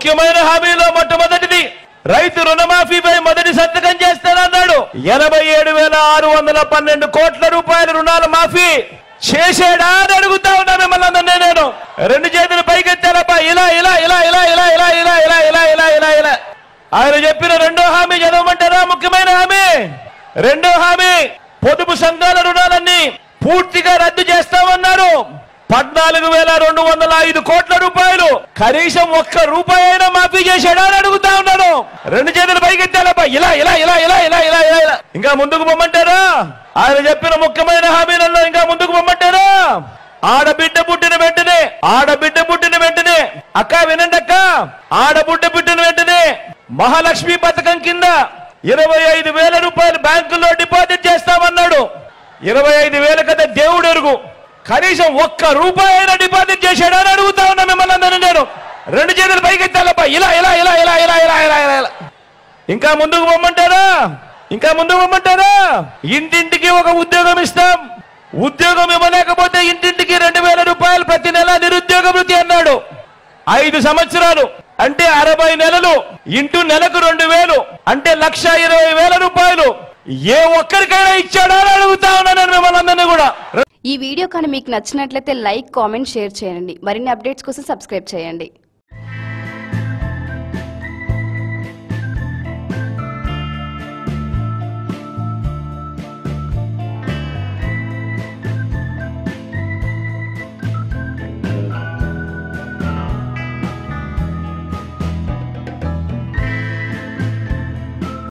ముఖ్యమైన హామీలో మొట్టమొదటిది రైతు రుణమాఫీపై మొదటి సంతకం చేస్తానన్నాడు ఎనభై ఏడు వేల ఆరు వందల పన్నెండు కోట్ల రూపాయల రుణాల మాఫీ చేసాడా అని అడుగుతా ఉన్నా మిమ్మల్ని అందరినీ నేను రెండు చేతులు పైకెత్తాలప్ప ఇలా ఇలా ఇలా ఇలా ఇలా ఇలా ఇలా ఇలా ఇలా ఇలా ఇలా ఇలా ఆయన చెప్పిన రెండో హామీ చదవమంటారా ముఖ్యమైన హామీ రెండో హామీ పొదుపు సంఘాల రుణాలన్నీ పూర్తిగా రద్దు చేస్తామన్నారు పద్నాలుగు వేల రెండు వందల ఐదు కోట్ల రూపాయలు కనీసం ఒక్క రూపాయి అయినా మాఫీ చేశాడా అని అడుగుతా ఉన్నాను రెండు చేతులు పైకెత్తాలప్ప ఇలా ఇలా ఇలా ఇలా ఇలా ఇలా ఇలా ఇలా ఇంకా ముందుకు పొమ్మంటారా ఆయన చెప్పిన ముఖ్యమైన హామీలలో ఇంకా ముందుకు పొమ్మంటారా ఆడబిడ్డ పుట్టిన వెంటనే ఆడబిడ్డ పుట్టిన వెంటనే అక్క వినండి అక్క ఆడబిడ్డ పుట్టిన వెంటనే మహాలక్ష్మి పథకం కింద ఇరవై ఐదు వేల రూపాయలు బ్యాంకుల్లో డిపాజిట్ చేస్తామన్నాడు ఇరవై ఐదు వేల కదా దేవుడు ఎరుగు కనీసం ఒక్క రూపాయి అయినా డిపాజిట్ చేశాడా అని అడుగుతా ఉన్నా మిమ్మల్ని అందరినీ నేను రెండు చేతులు పైకెత్తాలప్ప ఇలా ఇలా ఇలా ఇలా ఇలా ఇలా ఇలా ఇలా ఇలా ఇంకా ముందుకు పొమ్మంటారా ఇంకా ముందుకు పొమ్మంటారా ఇంటింటికి ఒక ఉద్యోగం ఇస్తాం ఉద్యోగం ఇవ్వలేకపోతే ఇంటింటికి రెండు వేల రూపాయలు ప్రతి నెల నిరుద్యోగ వృత్తి అన్నాడు ఐదు సంవత్సరాలు అంటే అరవై నెలలు ఇంటూ నెలకు రెండు వేలు అంటే లక్ష ఇరవై వేల రూపాయలు ఏ ఒక్కరికైనా ఇచ్చాడా అని అడుగుతా ఉన్నాను నేను మిమ్మల్ని అందరినీ కూడా ఈ వీడియో కానీ మీకు నచ్చినట్లయితే లైక్ కామెంట్ షేర్ చేయండి మరిన్ని అప్డేట్స్ కోసం సబ్స్క్రైబ్ చేయండి